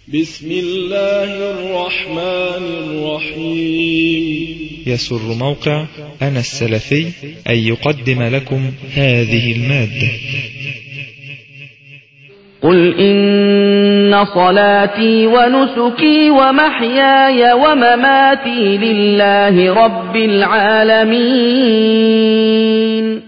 بسم الله الرحمن الرحيم يسر موقع أنا السلفي أن يقدم لكم هذه المادة قل إن صلاتي ونسكي ومحياي ومماتي لله رب العالمين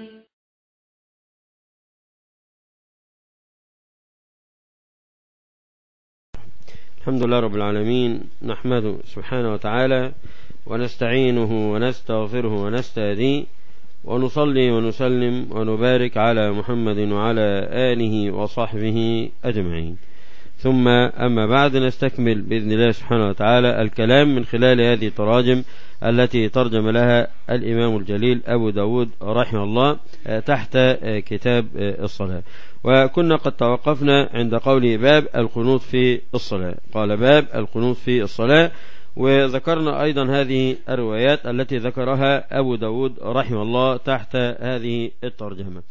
الحمد لله رب العالمين نحمده سبحانه وتعالى ونستعينه ونستغفره ونستهديه ونصلي ونسلم ونبارك على محمد وعلى آله وصحبه أجمعين ثم أما بعد نستكمل بإذن الله سبحانه وتعالى الكلام من خلال هذه التراجم التي ترجم لها الإمام الجليل أبو داود رحمه الله تحت كتاب الصلاة وكنا قد توقفنا عند قول باب القنوت في الصلاة قال باب القنوت في الصلاة وذكرنا أيضا هذه الروايات التي ذكرها أبو داود رحمه الله تحت هذه الترجمة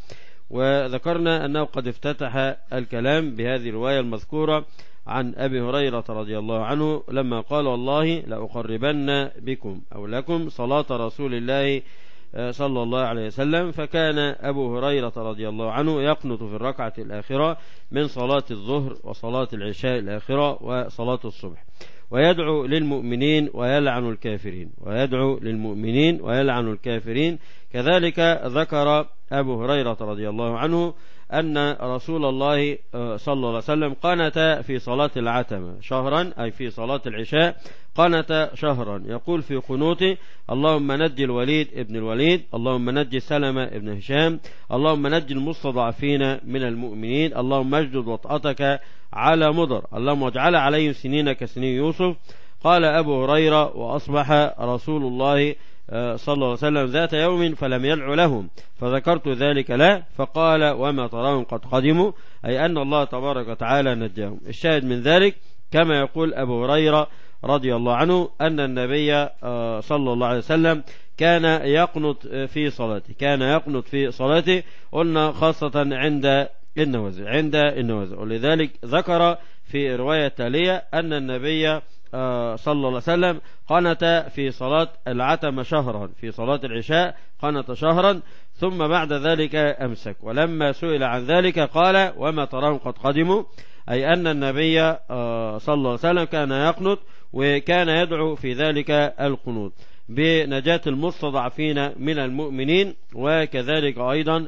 وذكرنا أنه قد افتتح الكلام بهذه الرواية المذكورة عن أبي هريرة رضي الله عنه لما قال والله لأقربن بكم أو لكم صلاة رسول الله صلى الله عليه وسلم فكان أبو هريرة رضي الله عنه يقنط في الركعة الآخرة من صلاة الظهر وصلاة العشاء الآخرة وصلاة الصبح ويدعو للمؤمنين ويلعن الكافرين ويدعو للمؤمنين ويلعن الكافرين كذلك ذكر أبو هريرة رضي الله عنه أن رسول الله صلى الله عليه وسلم قنت في صلاة العتمة شهرا أي في صلاة العشاء قنت شهرا يقول في قنوته اللهم نجي الوليد ابن الوليد اللهم نجي سلمة ابن هشام اللهم نجي المستضعفين من المؤمنين اللهم اجدد وطأتك على مضر اللهم اجعل عليهم سنين كسنين يوسف قال أبو هريرة وأصبح رسول الله صلى الله عليه وسلم ذات يوم فلم يدع لهم فذكرت ذلك له فقال وما تراهم قد قدموا أي أن الله تبارك وتعالى نجاهم الشاهد من ذلك كما يقول أبو هريرة رضي الله عنه أن النبي صلى الله عليه وسلم كان يقنط في صلاته كان يقنط في صلاته قلنا خاصة عند النوازل عند النوازل ولذلك ذكر في رواية تالية أن النبي صلى الله عليه وسلم قنت في صلاة العتم شهرا في صلاة العشاء قنت شهرا ثم بعد ذلك أمسك ولما سئل عن ذلك قال وما تراهم قد قدموا أي أن النبي صلى الله عليه وسلم كان يقنط وكان يدعو في ذلك القنوت بنجاة المستضعفين من المؤمنين وكذلك أيضا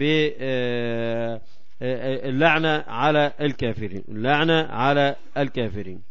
باللعنة على الكافرين اللعنة على الكافرين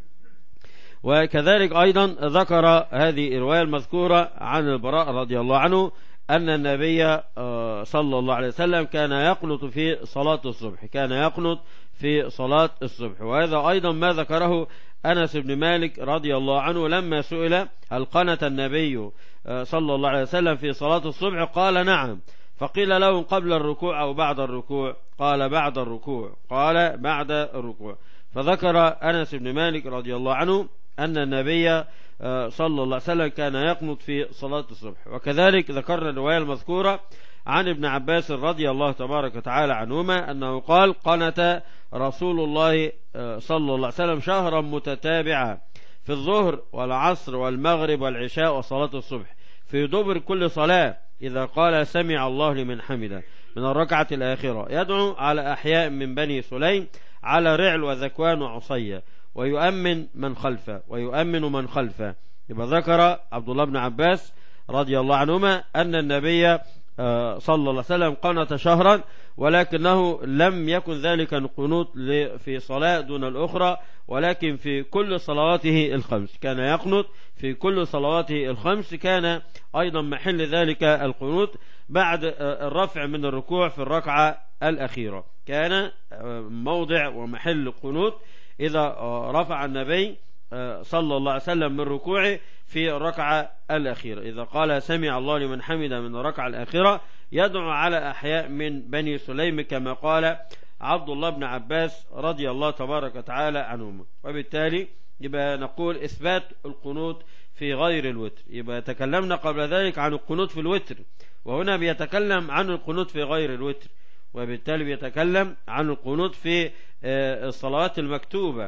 وكذلك أيضا ذكر هذه الرواية المذكورة عن البراء رضي الله عنه أن النبي صلى الله عليه وسلم كان يقنط في صلاة الصبح كان يقنط في صلاة الصبح وهذا أيضا ما ذكره أنس بن مالك رضي الله عنه لما سئل هل قنت النبي صلى الله عليه وسلم في صلاة الصبح قال نعم فقيل له قبل الركوع أو بعد الركوع قال بعد الركوع قال بعد الركوع فذكر أنس بن مالك رضي الله عنه أن النبي صلى الله عليه وسلم كان يقنط في صلاة الصبح وكذلك ذكرنا الرواية المذكورة عن ابن عباس رضي الله تبارك وتعالى عنهما أنه قال قنت رسول الله صلى الله عليه وسلم شهرا متتابعا في الظهر والعصر والمغرب والعشاء وصلاة الصبح في دبر كل صلاة إذا قال سمع الله لمن حمده من الركعة الآخرة يدعو على أحياء من بني سليم على رعل وذكوان وعصية ويؤمن من خلفه ويؤمن من خلفه يبقى ذكر عبد الله بن عباس رضي الله عنهما أن النبي صلى الله عليه وسلم قنت شهرا ولكنه لم يكن ذلك القنوت في صلاة دون الأخرى ولكن في كل صلواته الخمس كان يقنط في كل صلواته الخمس كان أيضا محل ذلك القنوت بعد الرفع من الركوع في الركعة الأخيرة كان موضع ومحل القنوت إذا رفع النبي صلى الله عليه وسلم من ركوعه في الركعة الأخيرة إذا قال سمع الله لمن حمد من الركعة الأخيرة يدعو على أحياء من بني سليم كما قال عبد الله بن عباس رضي الله تبارك وتعالى عنهما وبالتالي يبقى نقول إثبات القنوت في غير الوتر يبقى تكلمنا قبل ذلك عن القنوت في الوتر وهنا بيتكلم عن القنوت في غير الوتر وبالتالي بيتكلم عن القنوت في الصلوات المكتوبة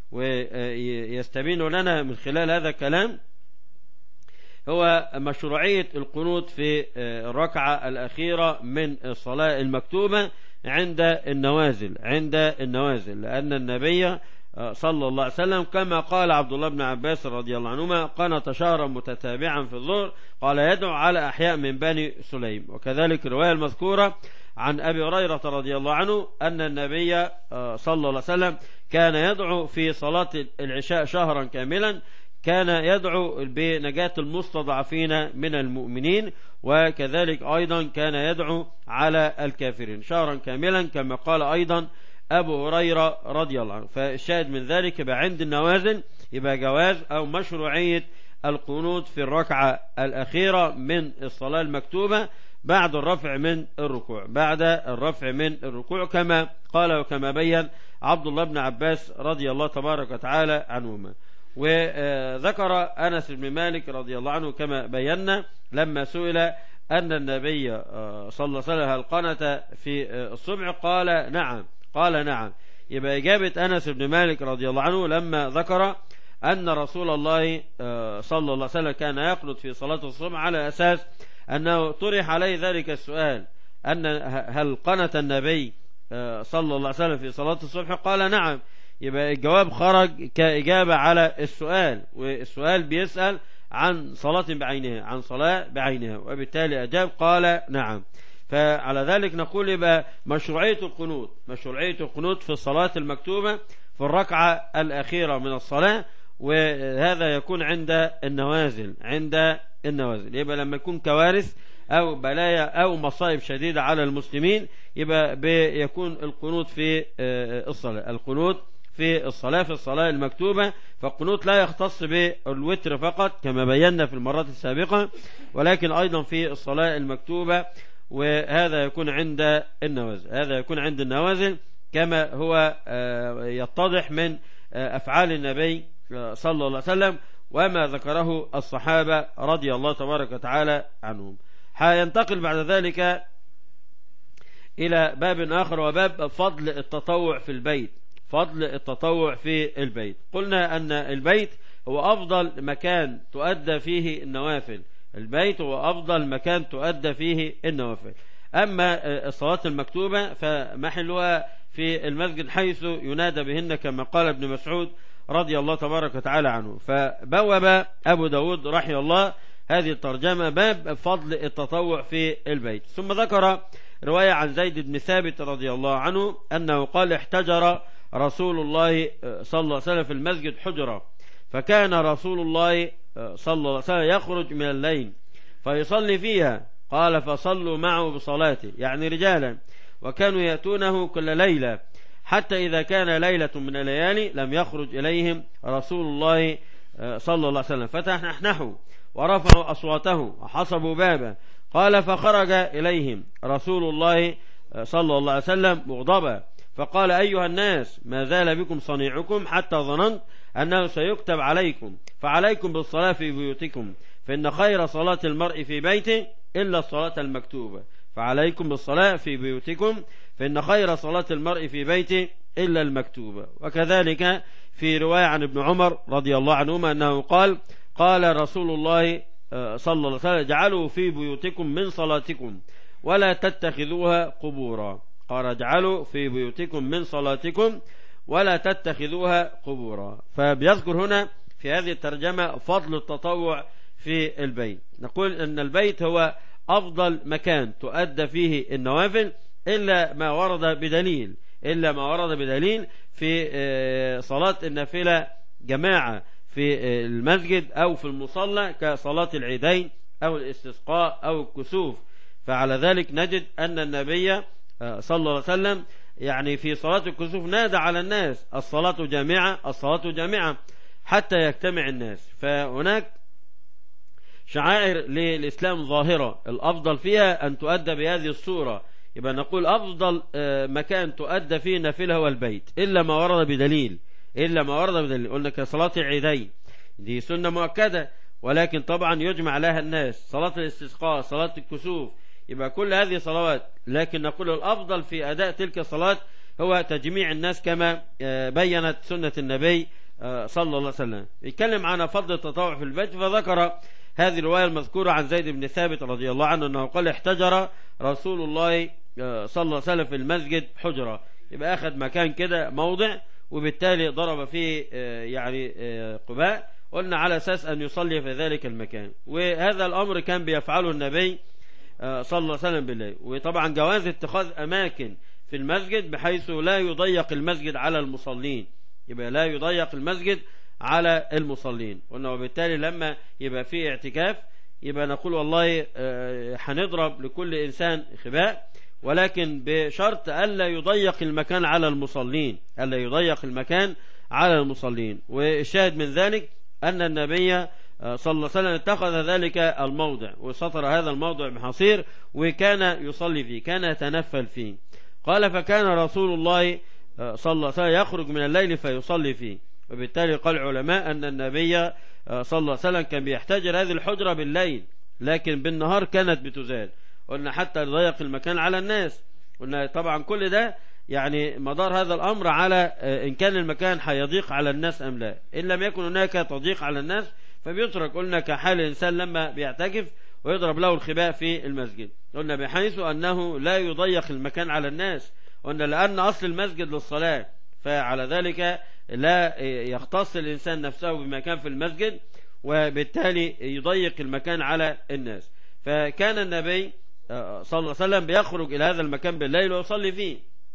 ويستبين لنا من خلال هذا الكلام هو مشروعية القنوت في الركعة الأخيرة من الصلاة المكتوبة عند النوازل عند النوازل لأن النبي صلى الله عليه وسلم كما قال عبد الله بن عباس رضي الله عنهما قنت شهرا متتابعا في الظهر قال يدعو على أحياء من بني سليم وكذلك الرواية المذكورة عن أبي هريرة رضي الله عنه أن النبي صلى الله عليه وسلم كان يدعو في صلاة العشاء شهرا كاملا كان يدعو بنجاة المستضعفين من المؤمنين وكذلك أيضا كان يدعو على الكافرين شهرا كاملا كما قال أيضا أبو هريرة رضي الله عنه فالشاهد من ذلك يبقى عند النوازل يبقى جواز أو مشروعية القنوت في الركعة الأخيرة من الصلاة المكتوبة بعد الرفع من الركوع بعد الرفع من الركوع كما قال وكما بين عبد الله بن عباس رضي الله تبارك وتعالى عنهما وذكر أنس بن مالك رضي الله عنه كما بينا لما سئل أن النبي صلى الله عليه وسلم هل قنت في الصبح قال نعم قال نعم يبقى إجابة أنس بن مالك رضي الله عنه لما ذكر أن رسول الله صلى الله عليه وسلم كان يقنط في صلاة الصبح على أساس أنه طرح عليه ذلك السؤال أن هل قنت النبي صلى الله عليه وسلم في صلاة الصبح قال نعم يبقى الجواب خرج كإجابة على السؤال والسؤال بيسأل عن صلاة بعينها عن صلاة بعينها وبالتالي أجاب قال نعم فعلى ذلك نقول يبقى مشروعية القنوت مشروعية القنوت في الصلاة المكتوبة في الركعة الأخيرة من الصلاة وهذا يكون عند النوازل عند النوازل يبقى لما يكون كوارث أو بلايا أو مصائب شديدة على المسلمين يبقى بيكون القنوت في الصلاة القنوت في الصلاة في الصلاة المكتوبة فالقنوت لا يختص بالوتر فقط كما بينا في المرات السابقة ولكن أيضا في الصلاة المكتوبة وهذا يكون عند النوازل هذا يكون عند النوازل كما هو يتضح من أفعال النبي صلى الله عليه وسلم وما ذكره الصحابة رضي الله تبارك وتعالى عنهم حينتقل بعد ذلك إلى باب آخر وباب فضل التطوع في البيت فضل التطوع في البيت قلنا أن البيت هو أفضل مكان تؤدى فيه النوافل البيت هو أفضل مكان تؤدى فيه النوافل أما الصلاة المكتوبة فمحلها في المسجد حيث ينادى بهن كما قال ابن مسعود رضي الله تبارك وتعالى عنه فبوب أبو داود رحمه الله هذه الترجمة باب فضل التطوع في البيت ثم ذكر رواية عن زيد بن ثابت رضي الله عنه أنه قال احتجر رسول الله صلى الله عليه وسلم في المسجد حجرة فكان رسول الله صلى الله عليه وسلم يخرج من الليل فيصلي فيها قال فصلوا معه بصلاته يعني رجالا وكانوا يأتونه كل ليلة حتى إذا كان ليلة من الليالي لم يخرج إليهم رسول الله صلى الله عليه وسلم فتنحنحوا ورفعوا أصواته وحصبوا بابا قال فخرج إليهم رسول الله صلى الله عليه وسلم مغضبا فقال أيها الناس ما زال بكم صنيعكم حتى ظننت أنه سيكتب عليكم فعليكم بالصلاة في بيوتكم فإن خير صلاة المرء في بيته إلا الصلاة المكتوبة فعليكم بالصلاة في بيوتكم فإن خير صلاة المرء في بيته إلا المكتوبة وكذلك في رواية عن ابن عمر رضي الله عنهما أنه قال قال رسول الله صلى الله عليه وسلم اجعلوا في بيوتكم من صلاتكم ولا تتخذوها قبورا قال اجعلوا في بيوتكم من صلاتكم ولا تتخذوها قبورا فبيذكر هنا في هذه الترجمة فضل التطوع في البيت نقول أن البيت هو أفضل مكان تؤدى فيه النوافل إلا ما ورد بدليل إلا ما ورد بدليل في صلاة النافلة جماعة في المسجد أو في المصلى كصلاة العيدين أو الاستسقاء أو الكسوف فعلى ذلك نجد أن النبي صلى الله عليه وسلم يعني في صلاة الكسوف نادى على الناس الصلاة جامعة الصلاة جامعة حتى يجتمع الناس فهناك شعائر للإسلام ظاهرة الأفضل فيها أن تؤدى بهذه الصورة يبقى نقول أفضل مكان تؤدى فيه النافلة هو البيت إلا ما ورد بدليل إلا ما ورد بدليل قلنا كصلاة العيدين دي سنة مؤكدة ولكن طبعا يجمع لها الناس صلاة الاستسقاء صلاة الكسوف يبقى كل هذه صلوات لكن نقول الأفضل في أداء تلك الصلاة هو تجميع الناس كما بينت سنة النبي صلى الله عليه وسلم يتكلم عن فضل التطوع في البيت فذكر هذه الرواية المذكورة عن زيد بن ثابت رضي الله عنه أنه قال احتجر رسول الله صلى الله عليه وسلم في المسجد حجرة يبقى أخذ مكان كده موضع وبالتالي ضرب فيه يعني قباء قلنا على أساس أن يصلي في ذلك المكان وهذا الأمر كان بيفعله النبي صلى الله عليه وسلم بالله وطبعا جواز اتخاذ أماكن في المسجد بحيث لا يضيق المسجد على المصلين يبقى لا يضيق المسجد على المصلين قلنا وبالتالي لما يبقى في اعتكاف يبقى نقول والله هنضرب لكل إنسان خباء ولكن بشرط ألا يضيق المكان على المصلين ألا يضيق المكان على المصلين والشاهد من ذلك أن النبي صلى الله عليه وسلم اتخذ ذلك الموضع وسطر هذا الموضع بحصير وكان يصلي فيه كان يتنفل فيه قال فكان رسول الله صلى الله عليه وسلم يخرج من الليل فيصلي فيه وبالتالي قال العلماء أن النبي صلى الله عليه وسلم كان بيحتجر هذه الحجرة بالليل لكن بالنهار كانت بتزال قلنا حتى يضيق المكان على الناس قلنا طبعا كل ده يعني مدار هذا الأمر على إن كان المكان هيضيق على الناس أم لا إن لم يكن هناك تضييق على الناس فبيترك قلنا كحال الإنسان لما بيعتكف ويضرب له الخباء في المسجد قلنا بحيث أنه لا يضيق المكان على الناس قلنا لأن أصل المسجد للصلاة فعلى ذلك لا يختص الإنسان نفسه بمكان في المسجد وبالتالي يضيق المكان على الناس فكان النبي صلى الله عليه وسلم بيخرج إلى هذا المكان بالليل ويصلي فيه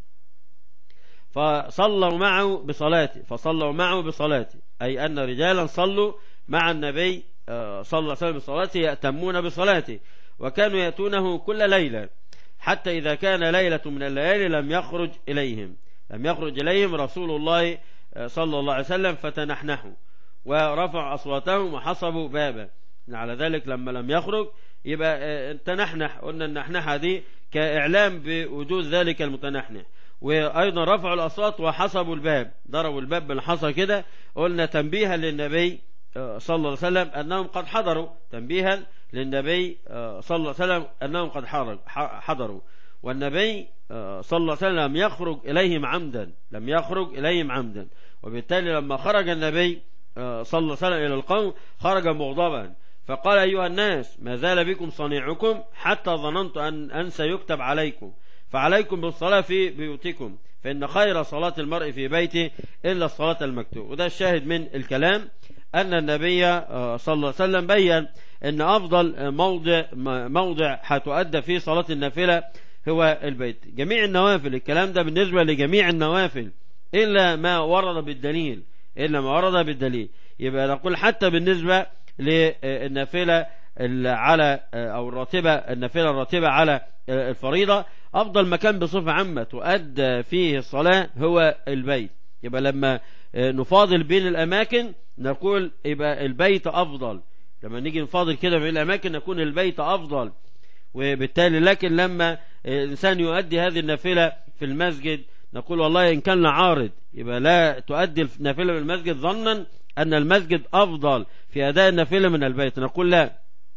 فصلوا معه بصلاته فصلوا معه بصلاته أي أن رجالا صلوا مع النبي صلى الله عليه وسلم بصلاته يأتمون بصلاته وكانوا يأتونه كل ليلة حتى إذا كان ليلة من الليالي لم يخرج إليهم لم يخرج إليهم رسول الله صلى الله عليه وسلم فتنحنحوا ورفعوا أصواتهم وحصبوا بابا على ذلك لما لم يخرج يبقى تنحنح قلنا النحنحة دي كإعلام بوجود ذلك المتنحنح وأيضا رفعوا الأصوات وحصبوا الباب ضربوا الباب بالحصى كده قلنا تنبيها للنبي صلى الله عليه وسلم أنهم قد حضروا تنبيها للنبي صلى الله عليه وسلم أنهم قد حضروا والنبي صلى الله عليه وسلم لم يخرج إليهم عمدا لم يخرج إليهم عمدا وبالتالي لما خرج النبي صلى الله عليه وسلم إلى القوم خرج مغضبا فقال أيها الناس ما زال بكم صنيعكم حتى ظننت أن, أن سيكتب عليكم فعليكم بالصلاة في بيوتكم فإن خير صلاة المرء في بيته إلا الصلاة المكتوب وده الشاهد من الكلام أن النبي صلى الله عليه وسلم بين أن أفضل موضع موضع هتؤدى فيه صلاة النافلة هو البيت جميع النوافل الكلام ده بالنسبة لجميع النوافل إلا ما ورد بالدليل إلا ما ورد بالدليل يبقى نقول حتى بالنسبة للنافلة على أو الراتبة النافلة الراتبة على الفريضة أفضل مكان بصفة عامة تؤدى فيه الصلاة هو البيت يبقى لما نفاضل بين الأماكن نقول يبقى البيت أفضل لما نيجي نفاضل كده بين الأماكن نكون البيت أفضل وبالتالي لكن لما الإنسان يؤدي هذه النافلة في المسجد نقول والله إن كان عارض يبقى لا تؤدي النافلة في المسجد ظنا أن المسجد أفضل في أداء النافلة من البيت نقول لا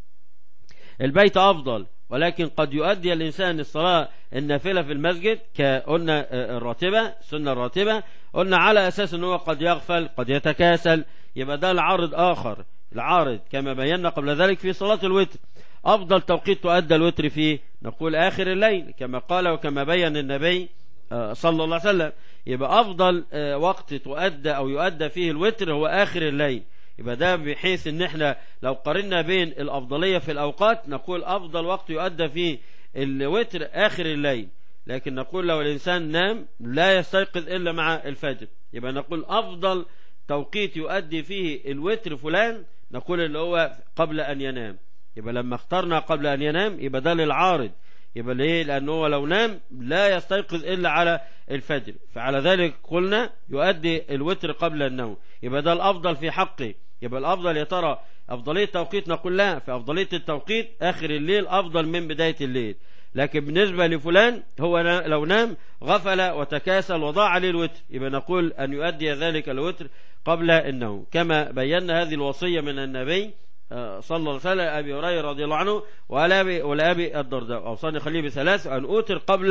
البيت أفضل ولكن قد يؤدي الإنسان الصلاة النافلة في المسجد كقلنا الراتبة السنة الراتبة قلنا على أساس أنه قد يغفل قد يتكاسل يبقى ده العارض آخر العارض كما بينا قبل ذلك في صلاة الوتر أفضل توقيت تؤدى الوتر فيه نقول آخر الليل كما قال وكما بين النبي صلى الله عليه وسلم يبقى أفضل وقت تؤدى أو يؤدى فيه الوتر هو آخر الليل يبقى ده بحيث ان احنا لو قارنا بين الافضلية في الاوقات نقول افضل وقت يؤدى فيه الوتر اخر الليل لكن نقول لو الانسان نام لا يستيقظ الا مع الفجر يبقى نقول افضل توقيت يؤدي فيه الوتر فلان نقول اللي هو قبل ان ينام يبقى لما اخترنا قبل ان ينام يبقى ده للعارض يبقى ليه لانه هو لو نام لا يستيقظ الا على الفجر فعلى ذلك قلنا يؤدي الوتر قبل النوم يبقى ده الافضل في حقه يبقى الافضل يا ترى افضليه توقيت نقول لا في افضليه التوقيت اخر الليل افضل من بدايه الليل لكن بالنسبه لفلان هو لو نام غفل وتكاسل وضاع عليه الوتر يبقى نقول ان يؤدي ذلك الوتر قبل النوم كما بينا هذه الوصيه من النبي صلى الله عليه وسلم أبي هريرة رضي الله عنه ولأبي, ولأبي الدرداء أوصاني خليه بثلاث أن أوتر قبل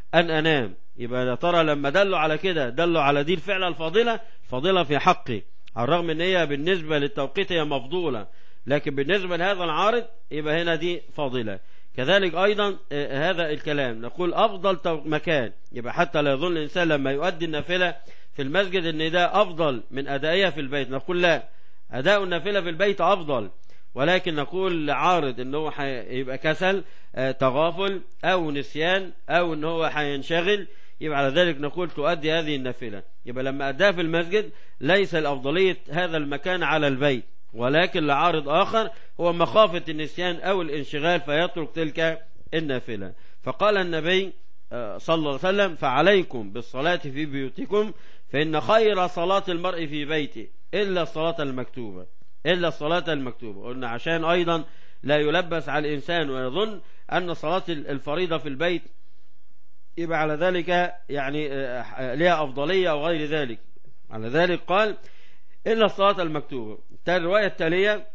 أن أنام يبقى يا ترى لما دلوا على كده دلوا على دي الفعلة الفاضلة فاضلة في حقي على الرغم ان هي بالنسبة للتوقيت هي مفضولة لكن بالنسبة لهذا العارض يبقى هنا دي فاضلة كذلك أيضا آه، هذا الكلام نقول أفضل تو- مكان يبقى حتى لا يظن الإنسان لما يؤدي النافلة في المسجد ان ده أفضل من أدائها في البيت نقول لا أداء النافلة في البيت أفضل ولكن نقول عارض ان هو هيبقى كسل آه، تغافل او نسيان او ان هو هينشغل يبقى على ذلك نقول تؤدي هذه النافلة يبقى لما أداها في المسجد ليس الأفضلية هذا المكان على البيت ولكن لعارض آخر هو مخافة النسيان أو الانشغال فيترك تلك النافلة فقال النبي آه، صلى الله عليه وسلم فعليكم بالصلاة في بيوتكم فإن خير صلاة المرء في بيته إلا الصلاة المكتوبة إلا الصلاة المكتوبة قلنا عشان أيضا لا يلبس على الإنسان ويظن أن صلاة الفريضة في البيت يبقى على ذلك يعني آه، لها أفضلية أو غير ذلك على ذلك قال إلا الصلاة المكتوبة الرواية التالية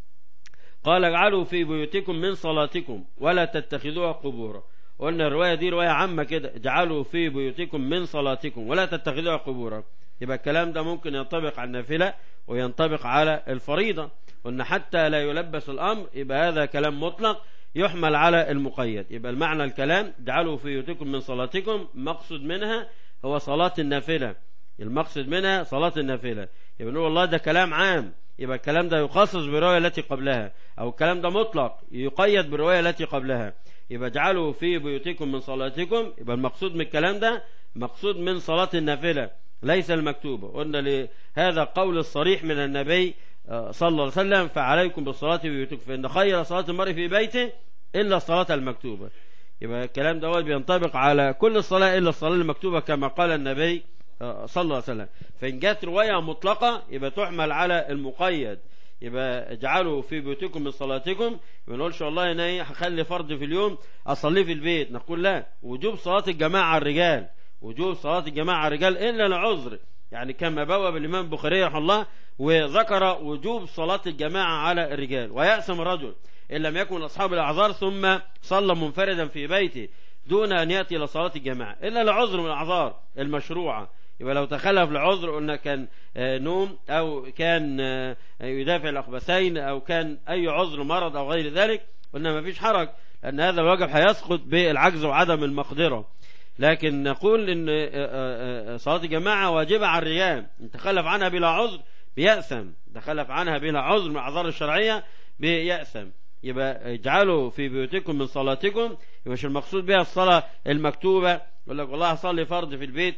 قال اجعلوا في بيوتكم من صلاتكم ولا تتخذوها قبورا قلنا الرواية دي رواية عامة كده اجعلوا في بيوتكم من صلاتكم ولا تتخذوها قبورا يبقى الكلام ده ممكن ينطبق على النافلة وينطبق على الفريضة قلنا حتى لا يلبس الأمر يبقى هذا كلام مطلق يحمل على المقيد يبقى المعنى الكلام اجعلوا في بيوتكم من صلاتكم مقصد منها هو صلاة النافلة المقصد منها صلاة النافلة يبقى نقول والله ده كلام عام يبقى الكلام ده يخصص بالرواية التي قبلها أو الكلام ده مطلق يقيد بالرواية التي قبلها يبقى اجعلوا في بيوتكم من صلاتكم يبقى المقصود من الكلام ده مقصود من صلاة النافلة ليس المكتوبة قلنا لهذا قول الصريح من النبي آه، صلى الله عليه وسلم فعليكم بالصلاة في بيوتكم فإن خير صلاة المرء في بيته إلا الصلاة المكتوبة يبقى الكلام ده بينطبق على كل الصلاة إلا الصلاة المكتوبة كما قال النبي آه، صلى الله عليه وسلم فإن جاءت رواية مطلقة يبقى تحمل على المقيد يبقى اجعلوا في بيوتكم من صلاتكم ما نقولش والله انا ايه هخلي فرض في اليوم اصليه في البيت نقول لا وجوب صلاه الجماعه على الرجال وجوب صلاه الجماعه على الرجال الا لعذر يعني كما بوب الامام البخاري رحمه الله وذكر وجوب صلاه الجماعه على الرجال ويأسم الرجل ان لم يكن من اصحاب الاعذار ثم صلى منفردا في بيته دون ان ياتي الى صلاه الجماعه الا لعذر من الاعذار المشروعه يبقى لو تخلف لعذر قلنا كان آه، نوم او كان آه، يدافع الاخبثين او كان اي عذر مرض او غير ذلك قلنا ما فيش حرج لان هذا الواجب هيسقط بالعجز وعدم المقدره لكن نقول ان آه، آه، آه، صلاه الجماعه واجبه على الرجال ان تخلف عنها بلا عذر بيأثم تخلف عنها بلا عذر من الاعذار الشرعيه بيأثم يبقى اجعلوا في بيوتكم من صلاتكم يبقى مش المقصود بها الصلاه المكتوبه يقول لك والله هصلي فرض في البيت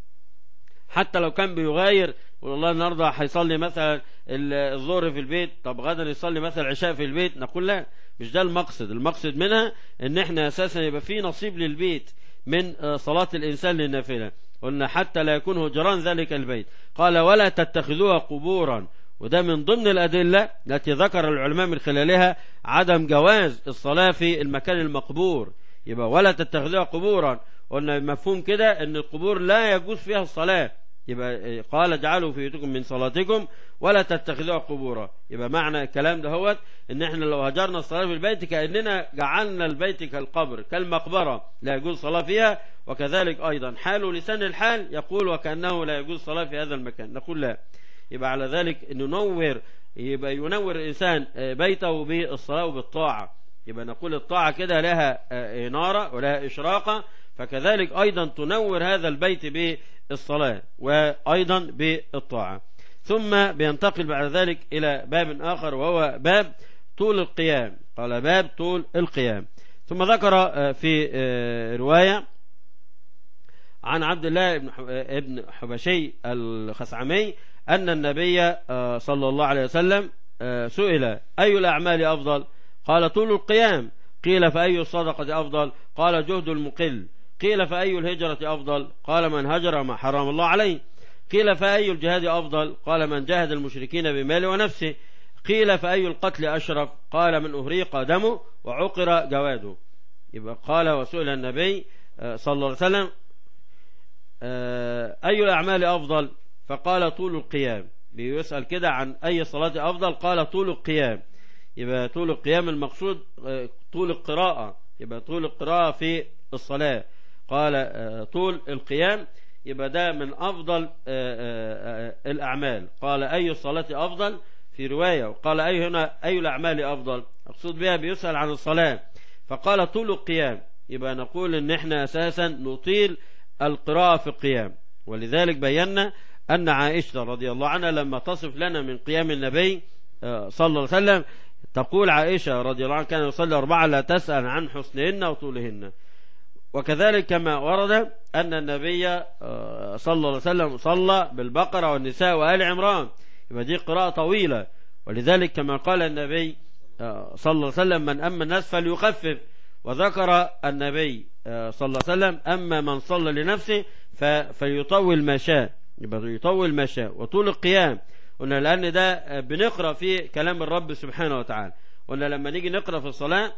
حتى لو كان بيغاير والله النهارده هيصلي مثلا الظهر في البيت طب غدا يصلي مثلا العشاء في البيت نقول لا مش ده المقصد المقصد منها ان احنا اساسا يبقى في نصيب للبيت من آه، صلاة الانسان للنافلة قلنا حتى لا يكون هجران ذلك البيت قال ولا تتخذوها قبورا وده من ضمن الأدلة التي ذكر العلماء من خلالها عدم جواز الصلاة في المكان المقبور يبقى ولا تتخذوها قبورا قلنا مفهوم كده ان القبور لا يجوز فيها الصلاة يبقى قال اجعلوا في بيوتكم من صلاتكم ولا تتخذوها قبورا يبقى معنى الكلام ده هو ان احنا لو هجرنا الصلاة في البيت كأننا جعلنا البيت كالقبر كالمقبرة لا يجوز صلاة فيها وكذلك ايضا حال لسان الحال يقول وكأنه لا يجوز صلاة في هذا المكان نقول لا يبقى على ذلك ننور يبقى ينور الإنسان بيته بالصلاة وبالطاعة يبقى نقول الطاعة كده لها إنارة ولها إشراقة فكذلك أيضا تنور هذا البيت بالصلاة وأيضا بالطاعة ثم بينتقل بعد ذلك إلى باب آخر وهو باب طول القيام قال باب طول القيام ثم ذكر في رواية عن عبد الله بن حبشي الخثعمي أن النبي صلى الله عليه وسلم سئل أي الأعمال أفضل قال طول القيام قيل فأي الصدقة أفضل قال جهد المقل قيل فأي الهجرة أفضل قال من هجر ما حرم الله عليه قيل فأي الجهاد أفضل قال من جاهد المشركين بماله ونفسه قيل فأي القتل أشرف قال من أهريق دمه وعقر جواده يبقى قال وسئل النبي صلى الله عليه وسلم أي الأعمال أفضل فقال طول القيام بيسأل كده عن أي صلاة أفضل قال طول القيام يبقى طول القيام المقصود طول القراءة يبقى طول القراءة في الصلاة قال آه، طول القيام يبقى ده من أفضل آه، آه، آه، الأعمال قال أي الصلاة أفضل في رواية وقال أي هنا أي الأعمال أفضل أقصد بها بيسأل عن الصلاة فقال طول القيام يبقى نقول إن إحنا أساسا نطيل القراءة في القيام ولذلك بينا أن عائشة رضي الله عنها لما تصف لنا من قيام النبي آه، صلى الله عليه وسلم تقول عائشة رضي الله عنها كان يصلي أربعة لا تسأل عن حسنهن وطولهن وكذلك كما ورد أن النبي آه، صلى الله عليه وسلم صلى بالبقرة والنساء وآل عمران يبقى دي قراءة طويلة ولذلك كما قال النبي آه، صلى الله عليه وسلم من أما الناس فليخفف وذكر النبي آه، صلى الله عليه وسلم أما من صلى لنفسه ف- فليطول ما شاء يبقى يطول ما شاء وطول القيام قلنا لأن ده آه، بنقرأ في كلام الرب سبحانه وتعالى قلنا لما نيجي نقرأ في الصلاة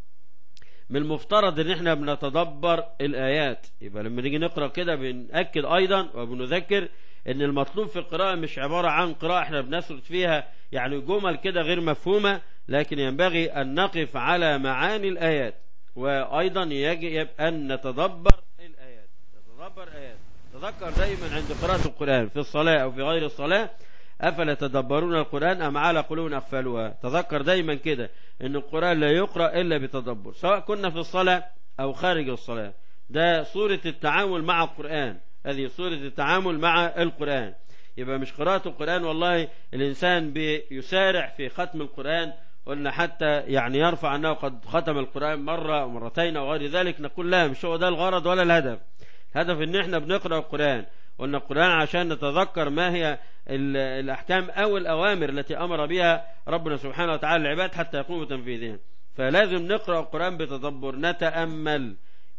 من المفترض ان احنا بنتدبر الايات يبقى لما نيجي نقرا كده بنأكد ايضا وبنذكر ان المطلوب في القراءة مش عبارة عن قراءة احنا بنسرد فيها يعني جمل كده غير مفهومة لكن ينبغي ان نقف على معاني الايات وايضا يجب ان نتدبر الايات نتدبر ايات تذكر دايما عند قراءة القرآن في الصلاة او في غير الصلاة أفلا تدبرون القرآن أم على قلوب أقفالها تذكر دايما كده أن القرآن لا يقرأ إلا بتدبر سواء كنا في الصلاة أو خارج الصلاة ده صورة التعامل مع القرآن هذه صورة التعامل مع القرآن يبقى مش قراءة القرآن والله الإنسان بيسارع في ختم القرآن قلنا حتى يعني يرفع أنه قد ختم القرآن مرة ومرتين وغير ذلك نقول لا مش هو ده الغرض ولا الهدف الهدف ان احنا بنقرأ القرآن قلنا القرآن عشان نتذكر ما هي ال- الأحكام أو الأوامر التي أمر بها ربنا سبحانه وتعالى العباد حتى يقوموا بتنفيذها فلازم نقرأ القرآن بتدبر نتأمل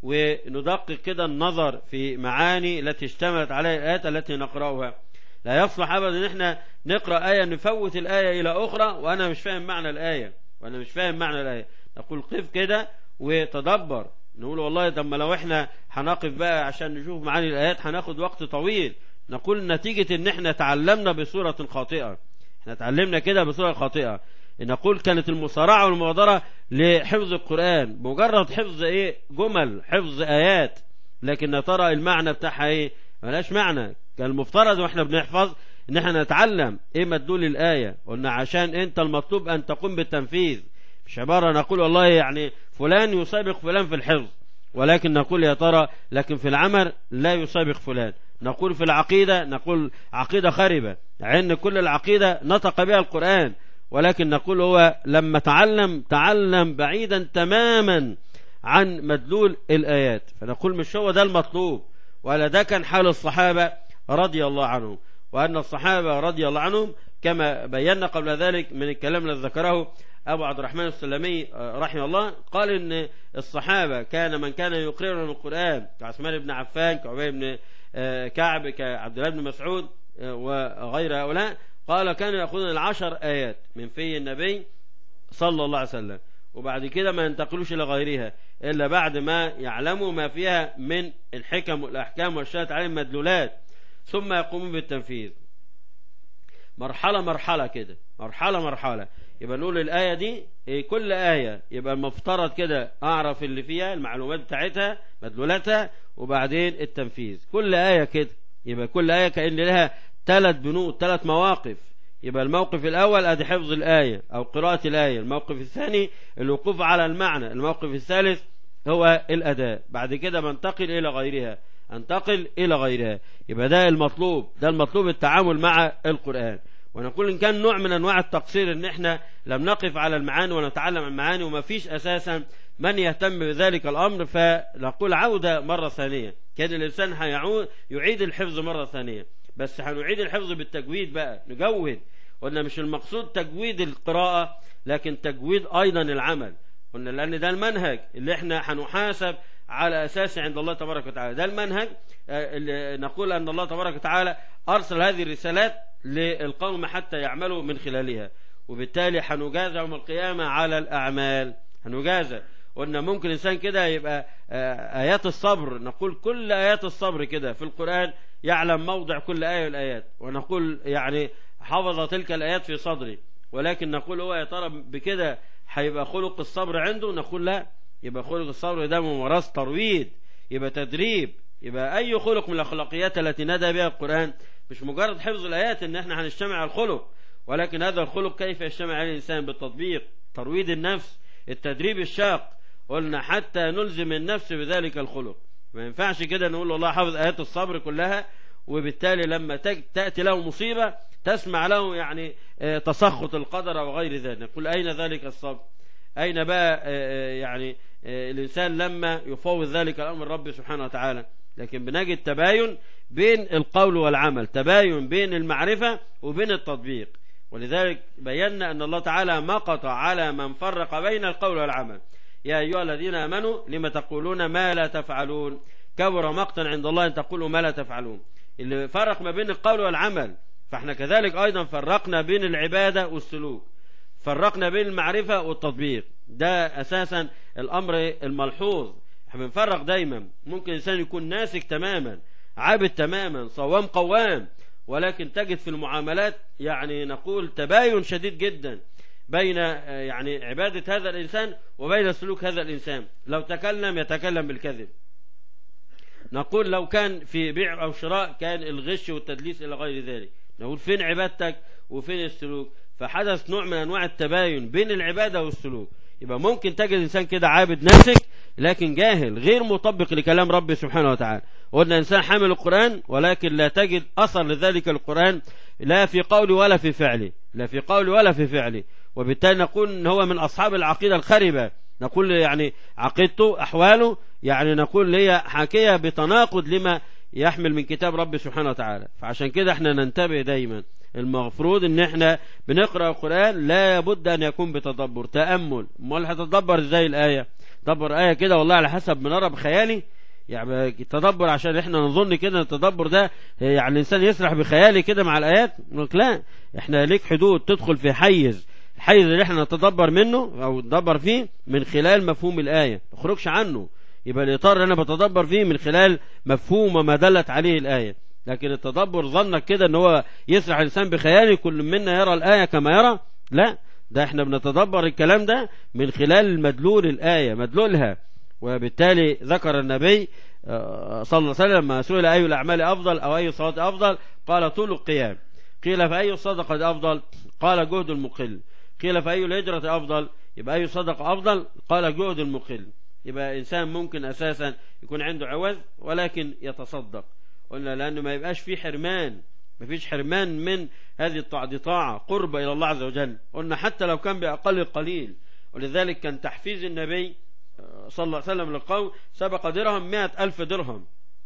وندقق كده النظر في معاني التي اشتملت عليها الآيات التي نقرأها لا يصلح أبدا ان احنا نقرأ آية نفوت الآية إلى أخرى وأنا مش فاهم معنى الآية وأنا مش فاهم معنى الآية نقول قف كده وتدبر نقول والله طب ما لو احنا هنقف بقى عشان نشوف معاني الآيات هناخد وقت طويل نقول نتيجة ان احنا تعلمنا بصورة خاطئة احنا تعلمنا كده بصورة خاطئة نقول كانت المصارعة والمبادرة لحفظ القرآن مجرد حفظ ايه جمل حفظ آيات لكن يا ترى المعنى بتاعها ايه ملاش معنى كان المفترض واحنا بنحفظ ان احنا نتعلم ايه مدلول الآية قلنا عشان انت المطلوب ان تقوم بالتنفيذ مش عبارة نقول والله يعني فلان يسابق فلان في الحفظ ولكن نقول يا ترى لكن في العمل لا يسابق فلان نقول في العقيدة نقول عقيدة خربة عن كل العقيدة نطق بها القرآن ولكن نقول هو لما تعلم تعلم بعيدا تماما عن مدلول الآيات فنقول مش هو ده المطلوب ولا ده كان حال الصحابة رضي الله عنهم وأن الصحابة رضي الله عنهم كما بينا قبل ذلك من الكلام الذي ذكره أبو عبد الرحمن السلمي رحمه الله قال إن الصحابة كان من كان يقررهم القرآن كعثمان بن عفان كعبي بن كعب كعبد الله بن مسعود وغير هؤلاء قال كانوا يأخذون العشر آيات من في النبي صلى الله عليه وسلم وبعد كده ما ينتقلوش إلى غيرها إلا بعد ما يعلموا ما فيها من الحكم والأحكام والشهادة عليهم مدلولات ثم يقومون بالتنفيذ مرحلة مرحلة كده مرحلة مرحلة يبقى نقول الآية دي كل آية يبقى المفترض كده أعرف اللي فيها المعلومات بتاعتها مدلولاتها وبعدين التنفيذ كل آية كده يبقى كل آية كأن لها ثلاث بنود ثلاث مواقف يبقى الموقف الأول أدي حفظ الآية أو قراءة الآية الموقف الثاني الوقوف على المعنى الموقف الثالث هو الأداء بعد كده بنتقل إلى غيرها انتقل إلى غيرها يبقى ده المطلوب ده المطلوب التعامل مع القرآن ونقول إن كان نوع من أنواع التقصير إن إحنا لم نقف على المعاني ونتعلم المعاني وما فيش أساسا من يهتم بذلك الأمر فنقول عودة مرة ثانية كان الإنسان هيعود يعيد الحفظ مرة ثانية بس هنعيد الحفظ بالتجويد بقى نجود قلنا مش المقصود تجويد القراءة لكن تجويد أيضا العمل قلنا لأن ده المنهج اللي احنا هنحاسب على أساسه عند الله تبارك وتعالى ده المنهج اللي نقول أن الله تبارك وتعالى أرسل هذه الرسالات للقوم حتى يعملوا من خلالها وبالتالي هنجازى يوم القيامة على الأعمال هنجازى قلنا ممكن إنسان كده يبقى آيات الصبر نقول كل آيات الصبر كده في القرآن يعلم موضع كل آية الآيات ونقول يعني حفظ تلك الآيات في صدري ولكن نقول هو يا ترى بكده هيبقى خلق الصبر عنده نقول لا يبقى خلق الصبر ده ممارسة ترويد يبقى تدريب يبقى أي خلق من الأخلاقيات التي ندى بها القرآن مش مجرد حفظ الآيات إن إحنا هنجتمع على الخلق ولكن هذا الخلق كيف يجتمع عليه الإنسان بالتطبيق ترويض النفس التدريب الشاق قلنا حتى نلزم النفس بذلك الخلق ما ينفعش كده نقول والله حافظ آيات الصبر كلها وبالتالي لما تأتي له مصيبة تسمع له يعني تسخط القدر وغير ذلك نقول أين ذلك الصبر أين بقى يعني الإنسان لما يفوض ذلك الأمر رب سبحانه وتعالى لكن بنجد تباين بين القول والعمل تباين بين المعرفة وبين التطبيق ولذلك بينا أن الله تعالى مقط على من فرق بين القول والعمل يا أيها الذين آمنوا لما تقولون ما لا تفعلون كبر مقتا عند الله أن تقولوا ما لا تفعلون اللي فرق ما بين القول والعمل فاحنا كذلك أيضا فرقنا بين العبادة والسلوك فرقنا بين المعرفة والتطبيق ده أساسا الأمر الملحوظ احنا بنفرق دايما ممكن إنسان يكون ناسك تماما عابد تماما صوام قوام ولكن تجد في المعاملات يعني نقول تباين شديد جدا بين يعني عبادة هذا الإنسان وبين سلوك هذا الإنسان لو تكلم يتكلم بالكذب نقول لو كان في بيع أو شراء كان الغش والتدليس إلى غير ذلك نقول فين عبادتك وفين السلوك فحدث نوع من أنواع التباين بين العبادة والسلوك يبقى ممكن تجد إنسان كده عابد ناسك لكن جاهل غير مطبق لكلام ربي سبحانه وتعالى قلنا إنسان حامل القرآن ولكن لا تجد أثر لذلك القرآن لا في قوله ولا في فعله لا في قوله ولا في فعله وبالتالي نقول إن هو من أصحاب العقيدة الخربة نقول يعني عقيدته أحواله يعني نقول هي حاكية بتناقض لما يحمل من كتاب ربي سبحانه وتعالى فعشان كده احنا ننتبه دايما المفروض ان احنا بنقرأ القرآن لا بد ان يكون بتدبر تأمل امال هتدبر ازاي الآية تدبر آية كده والله على حسب من نرى بخيالي يعني التدبر عشان احنا نظن كده التدبر ده يعني الانسان يسرح بخيالي كده مع الايات لا احنا ليك حدود تدخل في حيز الحيز اللي احنا نتدبر منه او ندبر فيه من خلال مفهوم الايه ما تخرجش عنه يبقى الاطار اللي انا بتدبر فيه من خلال مفهوم وما دلت عليه الايه لكن التدبر ظنك كده ان هو يسرح الانسان بخياله كل منا يرى الايه كما يرى لا ده احنا بنتدبر الكلام ده من خلال مدلول الايه مدلولها وبالتالي ذكر النبي صلى الله عليه وسلم ما سئل أي الأعمال أفضل أو أي صلاة أفضل قال طول القيام قيل فأي الصدقة أفضل قال جهد المقل قيل فأي الهجرة أفضل يبقى أي صدقة أفضل قال جهد المقل يبقى إنسان ممكن أساسا يكون عنده عوز ولكن يتصدق قلنا لأنه ما يبقاش فيه حرمان ما فيش حرمان من هذه الطاعة دي طاعة قرب إلى الله عز وجل قلنا حتى لو كان بأقل القليل ولذلك كان تحفيز النبي صلى الله عليه وسلم للقوم سبق درهم مئة ألف درهم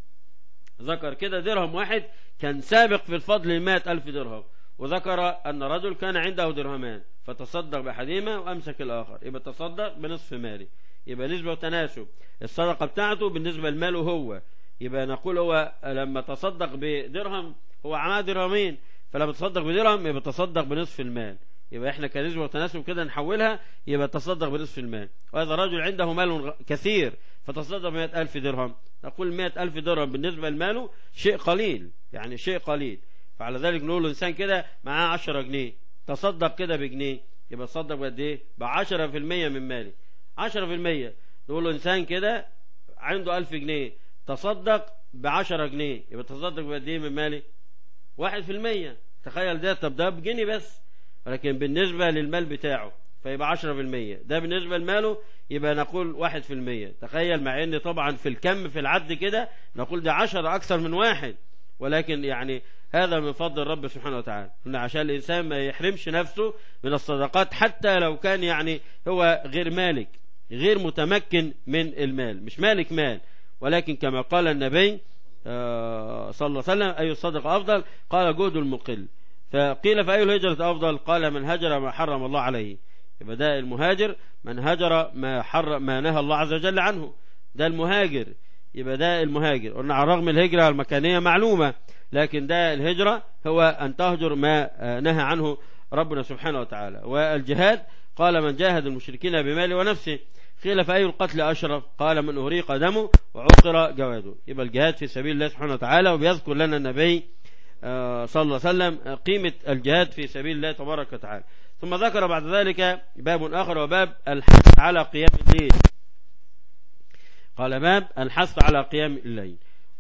ذكر كده درهم واحد كان سابق في الفضل مئة ألف درهم وذكر أن رجل كان عنده درهمان فتصدق بأحدهما وأمسك الآخر يبقى تصدق بنصف مالي يبقى نسبة وتناسب الصدقة بتاعته بالنسبة لماله هو يبقى نقول هو لما تصدق بدرهم هو معاه درهمين فلما تصدق بدرهم يبقى تصدق بنصف المال يبقى احنا كنسبة وتناسب كده نحولها يبقى تصدق بنصف المال وهذا رجل عنده مال كثير فتصدق بمئة ألف درهم نقول مئة ألف درهم بالنسبة لماله شيء قليل يعني شيء قليل فعلى ذلك نقول الإنسان كده معاه عشرة جنيه تصدق كده بجنيه يبقى تصدق بقد ايه بعشرة في المية من مالي عشرة في المية نقول له إنسان كده عنده ألف جنيه تصدق بعشرة جنيه يبقى تصدق بقد ايه من مالي واحد في المية تخيل ده طب ده بجنيه بس ولكن بالنسبة للمال بتاعه فيبقى عشرة في المية ده بالنسبة لماله يبقى نقول واحد في المية تخيل مع ان طبعا في الكم في العد كده نقول ده عشرة اكثر من واحد ولكن يعني هذا من فضل رب سبحانه وتعالى عشان الانسان ما يحرمش نفسه من الصدقات حتى لو كان يعني هو غير مالك غير متمكن من المال مش مالك مال ولكن كما قال النبي صلى الله عليه وسلم أي الصدقة أفضل قال جهد المقل فقيل فأي الهجرة أفضل قال من هجر ما حرم الله عليه يبقى ده المهاجر من هجر ما حرم ما نهى الله عز وجل عنه ده المهاجر يبقى ده المهاجر قلنا على الرغم الهجرة المكانية معلومة لكن ده الهجرة هو أن تهجر ما نهى عنه ربنا سبحانه وتعالى والجهاد قال من جاهد المشركين بماله ونفسه قيل فأي القتل أشرف قال من أهريق دمه وعقر جواده يبقى الجهاد في سبيل الله سبحانه وتعالى وبيذكر لنا النبي صلى الله عليه وسلم قيمة الجهاد في سبيل الله تبارك وتعالى ثم ذكر بعد ذلك باب آخر وباب الحث على قيام الليل قال باب الحث على قيام الليل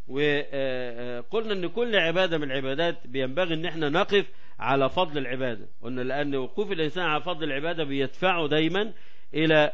وقلنا ان كل عبادة من العبادات بينبغي ان احنا نقف على فضل العبادة قلنا لان وقوف الانسان على فضل العبادة بيدفعه دايما الى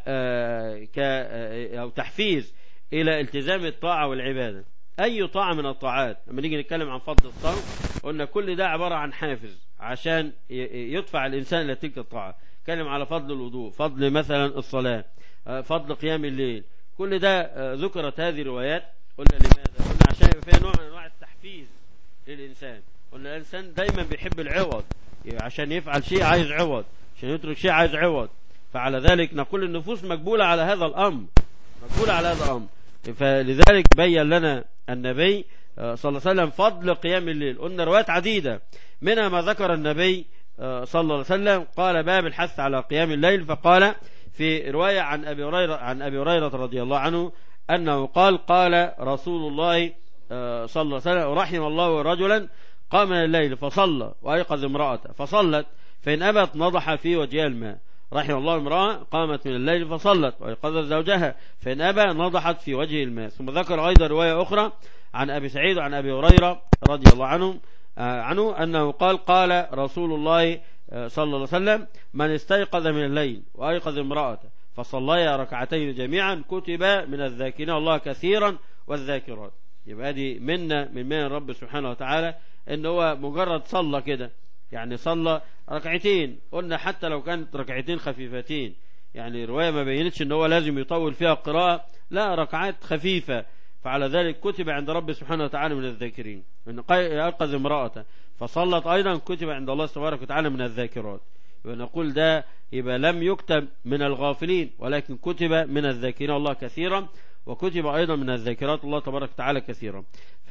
ك او تحفيز الى التزام الطاعة والعبادة اي طاعة من الطاعات لما نيجي نتكلم عن فضل الصوم قلنا كل ده عبارة عن حافز عشان يدفع الانسان الى تلك الطاعة نتكلم على فضل الوضوء فضل مثلا الصلاة فضل قيام الليل كل ده ذكرت هذه الروايات قلنا لماذا قلنا عشان يبقى فيها نوع من انواع التحفيز للانسان قلنا الانسان دايما بيحب العوض عشان يفعل شيء عايز عوض عشان يترك شيء عايز عوض فعلى ذلك نقول النفوس مقبولة على هذا الامر مقبولة على هذا الامر فلذلك بين لنا النبي صلى الله عليه وسلم فضل قيام الليل قلنا روايات عديدة منها ما ذكر النبي صلى الله عليه وسلم قال باب الحث على قيام الليل فقال في رواية عن أبي هريرة عن أبي هريرة رضي الله عنه أنه قال قال رسول الله صلى الله عليه وسلم رحم الله رجلا قام من الليل فصلى وأيقظ امرأته فصلت فإن أبت نضح في وجهها الماء رحم الله امرأة قامت من الليل فصلت وأيقظت زوجها فإن أبى نضحت في وجه الماء ثم ذكر أيضا رواية أخرى عن أبي سعيد وعن أبي هريرة رضي الله عنهم عنه أنه قال قال رسول الله صلى الله عليه وسلم من استيقظ من الليل وأيقظ امرأته فصليا ركعتين جميعا كتب من الذاكرين الله كثيرا والذاكرات يبقى دي منا من من الرب سبحانه وتعالى ان هو مجرد صلى كده يعني صلى ركعتين قلنا حتى لو كانت ركعتين خفيفتين يعني رواية ما بينتش ان هو لازم يطول فيها القراءة لا ركعات خفيفة فعلى ذلك كتب عند رب سبحانه وتعالى من الذاكرين ان أيقظ امرأة فصلت أيضا كتب عند الله تبارك وتعالى من الذاكرات يبقى نقول ده يبقى لم يكتب من الغافلين ولكن كتب من الذاكرين الله كثيرا وكتب أيضا من الذاكرات الله تبارك وتعالى كثيرا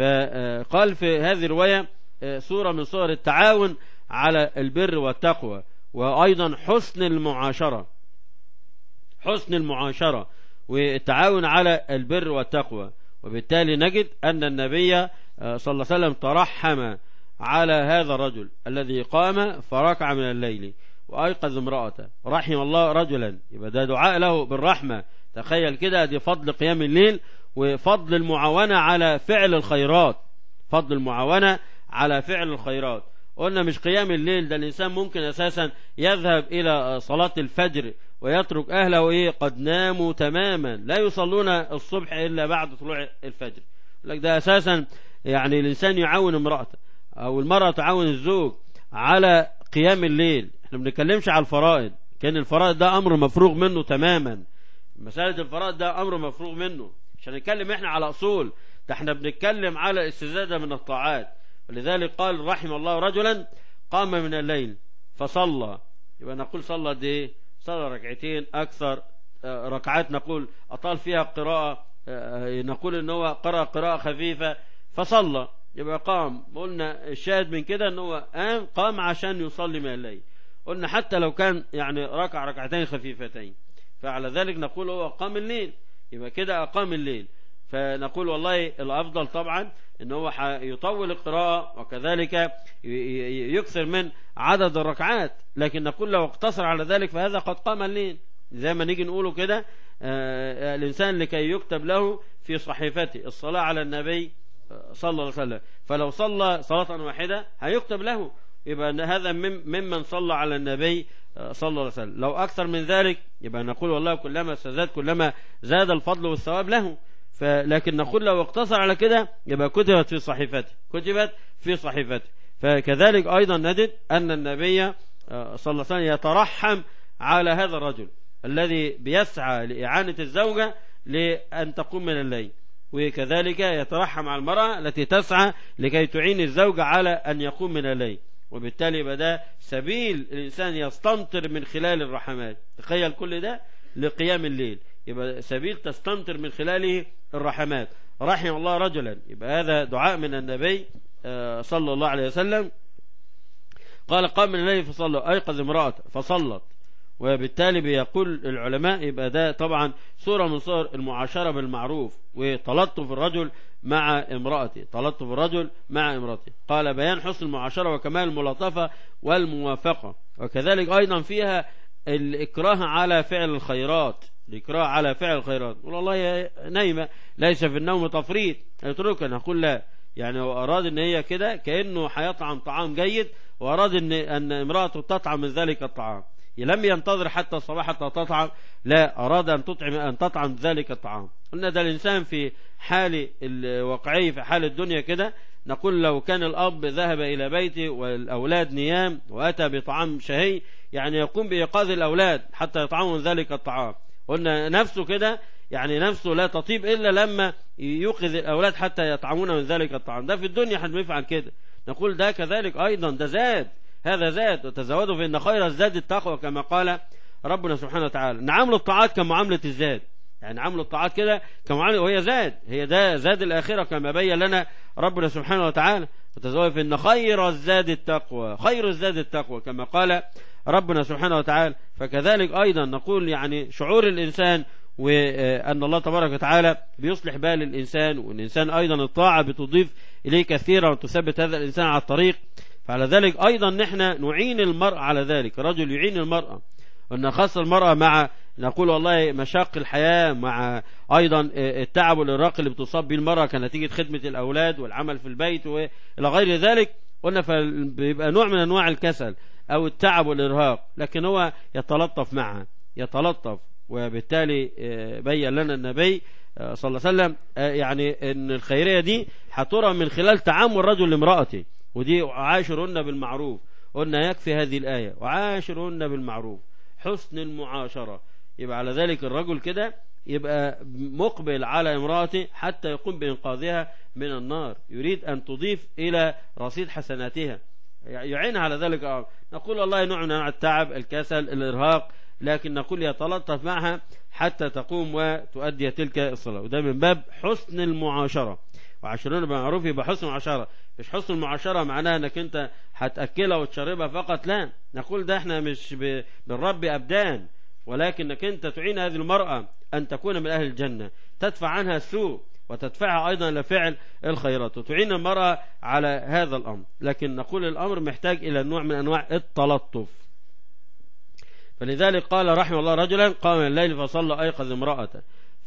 فقال في هذه الرواية صورة من صور التعاون على البر والتقوى وأيضا حسن المعاشرة حسن المعاشرة والتعاون على البر والتقوى وبالتالي نجد أن النبي صلى الله عليه وسلم ترحم على هذا الرجل الذي قام فركع من الليل وأيقظ امرأته رحم الله رجلا يبقى ده دعاء له بالرحمة تخيل كده دي فضل قيام الليل وفضل المعاونة على فعل الخيرات فضل المعاونة على فعل الخيرات قلنا مش قيام الليل ده الإنسان ممكن أساسا يذهب إلى صلاة الفجر ويترك أهله إيه قد ناموا تماما لا يصلون الصبح إلا بعد طلوع الفجر لك ده أساسا يعني الإنسان يعاون امرأته أو المرأة تعاون الزوج على قيام الليل احنا ما بنتكلمش على الفرائض كان الفرائض ده أمر مفروغ منه تماما مسألة الفرائض ده أمر مفروغ منه عشان نتكلم احنا على أصول ده احنا بنتكلم على استزادة من الطاعات ولذلك قال رحم الله رجلا قام من الليل فصلى يبقى نقول صلى دي صلى ركعتين أكثر ركعات نقول أطال فيها القراءة نقول ان هو قرأ قراءة خفيفة فصلى يبقى قام قلنا الشاهد من كده ان هو قام قام عشان يصلي من الليل قلنا حتى لو كان يعني ركع ركعتين خفيفتين فعلى ذلك نقول هو قام الليل يبقى كده أقام الليل فنقول والله الأفضل طبعا ان هو يطول القراءة وكذلك يكثر من عدد الركعات لكن نقول لو اقتصر على ذلك فهذا قد قام الليل زي ما نيجي نقوله كده الإنسان لكي يكتب له في صحيفته الصلاة على النبي صلى الله عليه وسلم فلو صلى صلاة واحدة هيكتب له يبقى هذا ممن صلى على النبي صلى الله عليه وسلم لو أكثر من ذلك يبقى نقول والله كلما استزاد كلما زاد الفضل والثواب له لكن نقول لو اقتصر على كده يبقى كتبت في صحيفته كتبت في صحيفته فكذلك أيضا نجد أن النبي صلى الله عليه وسلم يترحم على هذا الرجل الذي بيسعى لإعانة الزوجة لأن تقوم من الليل وكذلك يترحم على المرأة التي تسعى لكي تعين الزوج على أن يقوم من الليل وبالتالي بدا سبيل الإنسان يستمطر من خلال الرحمات تخيل كل ده لقيام الليل يبقى سبيل تستمطر من خلاله الرحمات رحم الله رجلا يبقى هذا دعاء من النبي صلى الله عليه وسلم قال قام من الليل فصلى أيقظ امرأة فصلت وبالتالي بيقول العلماء يبقى ده طبعا صورة من صور المعاشرة بالمعروف وتلطف الرجل مع امرأته تلطف الرجل مع امرأته قال بيان حسن المعاشرة وكمال الملاطفة والموافقة وكذلك أيضا فيها الإكراه على فعل الخيرات الإكراه على فعل الخيرات يقول والله يا نايمة ليس في النوم تفريط يتركها نقول لا يعني هو أراد أن هي كده كأنه هيطعم طعام جيد وأراد أن, أن امرأته تطعم من ذلك الطعام لم ينتظر حتى الصباح حتى تطعم لا أراد أن تطعم أن تطعم ذلك الطعام قلنا ده الإنسان في حال الواقعي في حال الدنيا كده نقول لو كان الأب ذهب إلى بيته والأولاد نيام وأتى بطعام شهي يعني يقوم بإيقاظ الأولاد حتى يطعموا من ذلك الطعام قلنا نفسه كده يعني نفسه لا تطيب إلا لما يوقظ الأولاد حتى يطعمون من ذلك الطعام ده في الدنيا حد بيفعل كده نقول ده كذلك أيضا ده زاد هذا زاد وتزودوا فإن خير الزاد التقوى كما قال ربنا سبحانه وتعالى نعامل الطاعات كمعاملة الزاد يعني عمل الطاعات كده كمعاملة وهي زاد هي ده زاد الآخرة كما بين لنا ربنا سبحانه وتعالى وتزود فإن خير الزاد التقوى خير الزاد التقوى كما قال ربنا سبحانه وتعالى فكذلك أيضا نقول يعني شعور الإنسان وأن الله تبارك وتعالى بيصلح بال الإنسان والإنسان أيضا الطاعة بتضيف إليه كثيرا وتثبت هذا الإنسان على الطريق فعلى ذلك أيضا نحن نعين المرأة على ذلك رجل يعين المرأة وأن خاصة المرأة مع نقول والله مشاق الحياة مع أيضا التعب والإرهاق اللي بتصاب به المرأة كنتيجة خدمة الأولاد والعمل في البيت وإلى غير ذلك قلنا فبيبقى نوع من أنواع الكسل أو التعب والإرهاق لكن هو يتلطف معها يتلطف وبالتالي بين لنا النبي صلى الله عليه وسلم يعني ان الخيرية دي هترى من خلال تعامل رجل لامرأته ودي عاشرهن بالمعروف قلنا يكفي هذه الآية وعاشرهن بالمعروف حسن المعاشرة يبقى على ذلك الرجل كده يبقى مقبل على امرأته حتى يقوم بإنقاذها من النار يريد أن تضيف إلى رصيد حسناتها يعين على ذلك نقول والله نوع من التعب الكسل الإرهاق لكن نقول يتلطف معها حتى تقوم وتؤدي تلك الصلاة وده من باب حسن المعاشرة وعشرون بالمعروف يبقى حسن المعاشرة مش حسن المعاشرة معناها انك انت هتأكلها وتشربها فقط لا نقول ده احنا مش بنربي أبدان ولكنك انت تعين هذه المرأة أن تكون من أهل الجنة تدفع عنها السوء وتدفعها أيضا لفعل الخيرات وتعين المرأة على هذا الأمر لكن نقول الأمر محتاج إلى نوع من أنواع التلطف فلذلك قال رحمه الله رجلا قام الليل فصلى أيقظ امرأته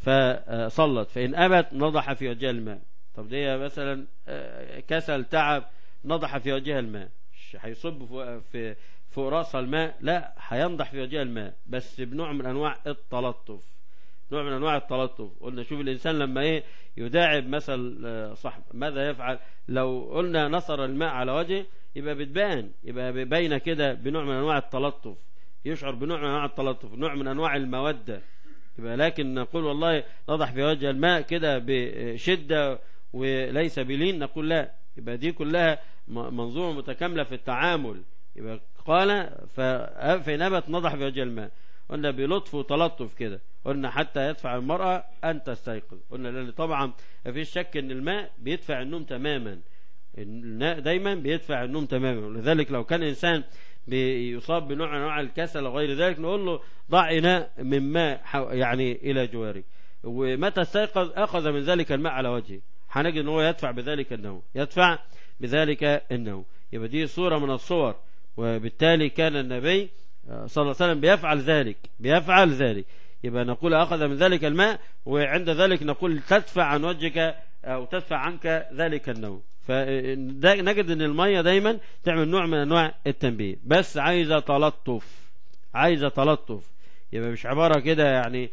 فصلت فإن أبت نضح في وجهها الماء طب دي مثلا كسل تعب نضح في وجهها الماء هيصب في فوق راسها الماء لا هينضح في وجهها الماء بس بنوع من انواع التلطف نوع من انواع التلطف قلنا شوف الانسان لما ايه يداعب مثل صاحب ماذا يفعل لو قلنا نصر الماء على وجهه يبقى بتبان يبقى باينه كده بنوع من انواع التلطف يشعر بنوع من انواع التلطف نوع من انواع الموده يبقى لكن نقول والله نضح في وجه الماء كده بشده وليس بلين نقول لا يبقى دي كلها منظومه متكامله في التعامل يبقى قال فنبت نضح في وجه الماء قلنا بلطف وتلطف كده قلنا حتى يدفع المرأة أن تستيقظ قلنا لأن طبعا ما فيش شك أن الماء بيدفع النوم تماما الماء دايما بيدفع النوم تماما ولذلك لو كان إنسان بيصاب بنوع من انواع الكسل وغير ذلك نقول له ضع إناء من ماء يعني إلى جوارك ومتى استيقظ أخذ من ذلك الماء على وجهه هنجد أن هو يدفع بذلك النوم يدفع بذلك النوم يبقى دي صورة من الصور وبالتالي كان النبي صلى الله عليه وسلم بيفعل ذلك بيفعل ذلك يبقى نقول أخذ من ذلك الماء وعند ذلك نقول تدفع عن وجهك أو تدفع عنك ذلك النوم فنجد أن المية دايما تعمل نوع من أنواع التنبيه بس عايزة تلطف عايزة تلطف يبقى مش عبارة كده يعني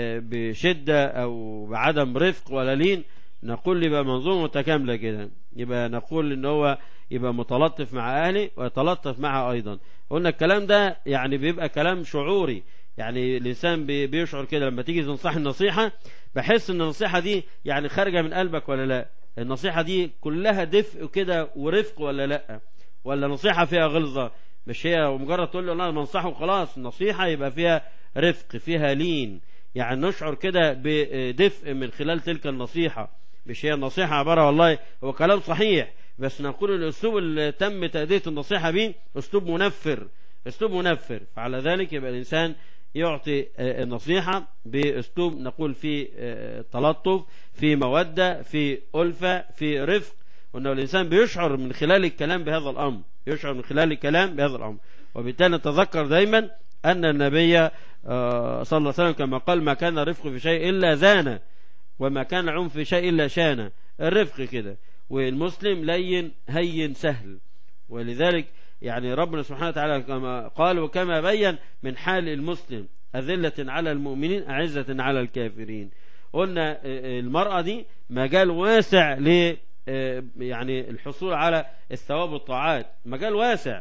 بشدة أو بعدم رفق ولا لين نقول يبقى منظومة متكاملة كده يبقى نقول ان هو يبقى متلطف مع اهله ويتلطف معها ايضا قلنا الكلام ده يعني بيبقى كلام شعوري يعني الانسان بيشعر كده لما تيجي تنصح النصيحة بحس ان النصيحة دي يعني خارجة من قلبك ولا لا النصيحة دي كلها دفء كده ورفق ولا لا ولا نصيحة فيها غلظة مش هي ومجرد تقول له انا بنصحه وخلاص النصيحة يبقى فيها رفق فيها لين يعني نشعر كده بدفء من خلال تلك النصيحة مش هي النصيحة عبارة والله هو كلام صحيح بس نقول الأسلوب اللي تم تأدية النصيحة به أسلوب منفر أسلوب منفر فعلى ذلك يبقى الإنسان يعطي النصيحة بأسلوب نقول في تلطف في مودة في ألفة في رفق وأنه الإنسان بيشعر من خلال الكلام بهذا الأمر يشعر من خلال الكلام بهذا الأمر وبالتالي نتذكر دايما أن النبي آه، صلى الله عليه وسلم كما قال ما كان رفق في شيء إلا زانه وما كان عنف في شيء إلا شانه الرفق كده والمسلم لين هين سهل ولذلك يعني ربنا سبحانه وتعالى كما قال وكما بين من حال المسلم أذلة على المؤمنين أعزة على الكافرين قلنا المرأة دي مجال واسع ل يعني الحصول على الثواب والطاعات مجال واسع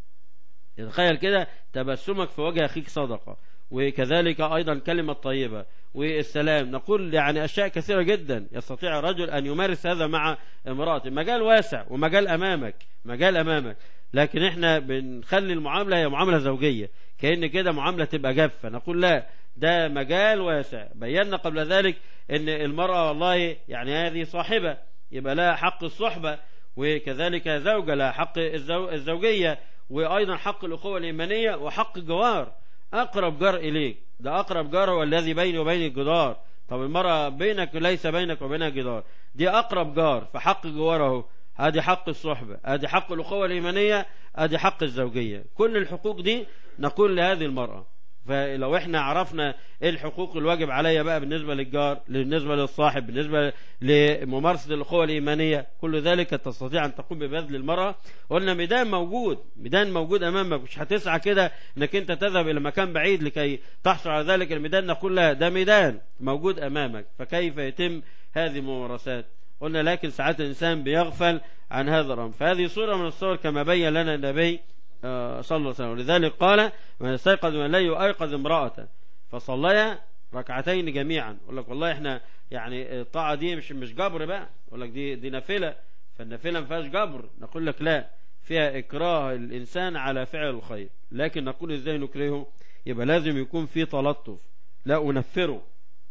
تخيل كده تبسمك في وجه أخيك صدقة وكذلك أيضا كلمة طيبة والسلام نقول يعني أشياء كثيرة جدا يستطيع الرجل أن يمارس هذا مع امرأته مجال واسع ومجال أمامك مجال أمامك لكن احنا بنخلي المعاملة هي معاملة زوجية كأن كده معاملة تبقى جافة نقول لا ده مجال واسع بينا قبل ذلك ان المرأة والله يعني هذه صاحبة يبقى لها حق الصحبة وكذلك زوجة لها حق الزو... الزوجية وأيضا حق الأخوة الإيمانية وحق الجوار أقرب جار إليك ده أقرب جار هو الذي بيني وبين الجدار طب المرأة بينك ليس بينك وبينها جدار دي أقرب جار فحق جواره ادي حق الصحبة ادي حق الأخوة الإيمانية ادي حق الزوجية كل الحقوق دي نقول لهذه المرأة فلو احنا عرفنا ايه الحقوق الواجب عليا بقى بالنسبة للجار بالنسبة للصاحب بالنسبة لممارسة الأخوة الإيمانية كل ذلك تستطيع أن تقوم ببذل المرأة قلنا ميدان موجود ميدان موجود أمامك مش هتسعى كده انك انت تذهب إلى مكان بعيد لكي تحصل على ذلك الميدان نقول لا ده ميدان موجود أمامك فكيف يتم هذه الممارسات قلنا لكن ساعات الإنسان بيغفل عن هذا الأمر فهذه صورة من الصور كما بين لنا النبي صلى الله عليه وسلم ولذلك قال من استيقظ من الليل وأيقظ امرأة فصليا ركعتين جميعا يقول لك والله احنا يعني الطاعة دي مش مش جبر بقى يقول لك دي دي نافلة فالنافلة ما فيهاش جبر نقول لك لا فيها إكراه الإنسان على فعل الخير لكن نقول إزاي نكرهه يبقى لازم يكون في تلطف لا أنفره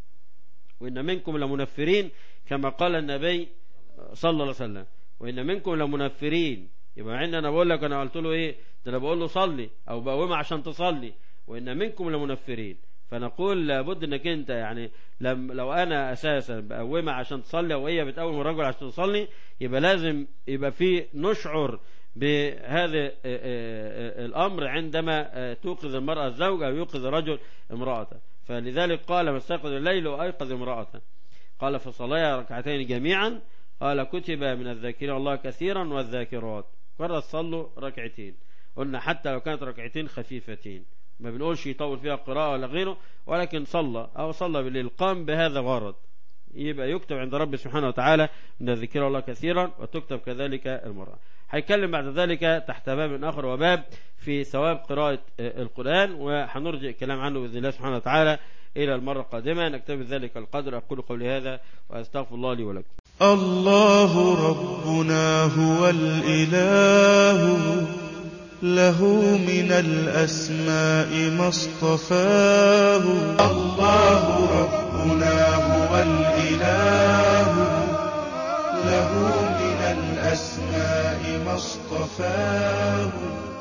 وإن منكم لمنفرين كما قال النبي صلى الله عليه وسلم وإن منكم لمنفرين يبقى مع ان انا بقول لك انا قلت له ايه ده انا بقول له صلي او بقومه عشان تصلي وان منكم لمنفرين فنقول لابد انك انت يعني لم لو انا اساسا بقومها عشان تصلي او هي بتقوم الرجل عشان تصلي يبقى لازم يبقى في نشعر بهذا الامر عندما توقظ المراه الزوج او يوقظ الرجل امراته فلذلك قال ما استيقظ الليل وايقظ امراته قال فصليا ركعتين جميعا قال كتب من الذاكرين الله كثيرا والذاكرات مرة صلوا ركعتين قلنا حتى لو كانت ركعتين خفيفتين ما بنقولش يطول فيها قراءة ولا غيره ولكن صلى أو صلى بالليل قام بهذا غرض يبقى يكتب عند رب سبحانه وتعالى من الذكر الله كثيرا وتكتب كذلك المرأة هيتكلم بعد ذلك تحت باب آخر وباب في ثواب قراءة القرآن وهنرجع الكلام عنه بإذن الله سبحانه وتعالى إلى المرة القادمة نكتب ذلك القدر أقول قولي هذا وأستغفر الله لي ولكم الله ربنا هو الإله له من الأسماء ما اصطفاه الله ربنا هو الإله له من الأسماء ما اصطفاه